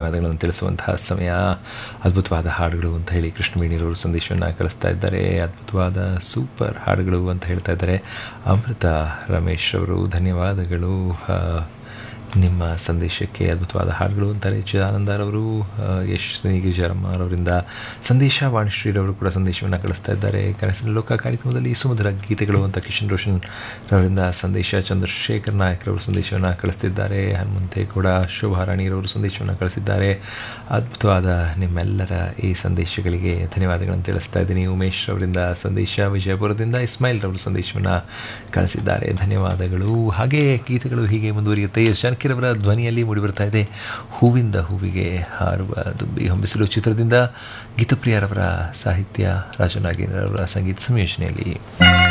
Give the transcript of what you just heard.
ಧನ್ಯವಾದಗಳನ್ನು ತಿಳಿಸುವಂತಹ ಸಮಯ ಅದ್ಭುತವಾದ ಹಾಡುಗಳು ಅಂತ ಹೇಳಿ ಕೃಷ್ಣವೇಣಿರವರು ಸಂದೇಶವನ್ನು ಕಳಿಸ್ತಾ ಇದ್ದಾರೆ ಅದ್ಭುತವಾದ ಸೂಪರ್ ಹಾಡುಗಳು ಅಂತ ಹೇಳ್ತಾ ಇದ್ದಾರೆ ಅಮೃತ ರಮೇಶ್ ಅವರು ಧನ್ಯವಾದಗಳು ಆ, ನಿಮ್ಮ ಸಂದೇಶಕ್ಕೆ ಅದ್ಭುತವಾದ ಹಾಡುಗಳು ಅಂತಾರೆ ಚಿದಾನಂದರವರು ಯಶಸ್ವಿನಿ ಗಿರಿಜಾರಮ್ಮರವರಿಂದ ಸಂದೇಶ ವಾಣಿಶ್ರೀರವರು ಕೂಡ ಸಂದೇಶವನ್ನು ಕಳಿಸ್ತಾ ಇದ್ದಾರೆ ಕನಸಿನ ಲೋಕ ಕಾರ್ಯಕ್ರಮದಲ್ಲಿ ಸುಮಧುರ ಗೀತೆಗಳು ಅಂತ ಕಿಶನ್ ರೋಷನ್ ರವರಿಂದ ಸಂದೇಶ ಚಂದ್ರಶೇಖರ್ ನಾಯಕ್ರವರು ಸಂದೇಶವನ್ನು ಕಳಿಸ್ತಿದ್ದಾರೆ ಹನುಮಂತೇಗೌಡ ಶೋಭಾರಾಣಿರವರು ಸಂದೇಶವನ್ನು ಕಳಿಸಿದ್ದಾರೆ ಅದ್ಭುತವಾದ ನಿಮ್ಮೆಲ್ಲರ ಈ ಸಂದೇಶಗಳಿಗೆ ಧನ್ಯವಾದಗಳನ್ನು ತಿಳಿಸ್ತಾ ಇದ್ದೀನಿ ಉಮೇಶ್ ಅವರಿಂದ ಸಂದೇಶ ವಿಜಯಪುರದಿಂದ ಇಸ್ಮಾಯಿಲ್ ರವರು ಸಂದೇಶವನ್ನು ಕಳಿಸಿದ್ದಾರೆ ಧನ್ಯವಾದಗಳು ಹಾಗೆ ಗೀತೆಗಳು ಹೀಗೆ ಮುಂದುವರಿಯುತ್ತೆ ಎಸ್ ಜಾನಕಿರವರ ಧ್ವನಿಯಲ್ಲಿ ಮೂಡಿಬರ್ತಾ ಇದೆ ಹೂವಿಂದ ಹೂವಿಗೆ ಹಾರುವ ದುಂಬಿ ಹೊಂಬಿಸಲು ಚಿತ್ರದಿಂದ ಗೀತಪ್ರಿಯರವರ ಸಾಹಿತ್ಯ ರಾಜನಾಗೇಂದ್ರವರ ಸಂಗೀತ ಸಂಯೋಜನೆಯಲ್ಲಿ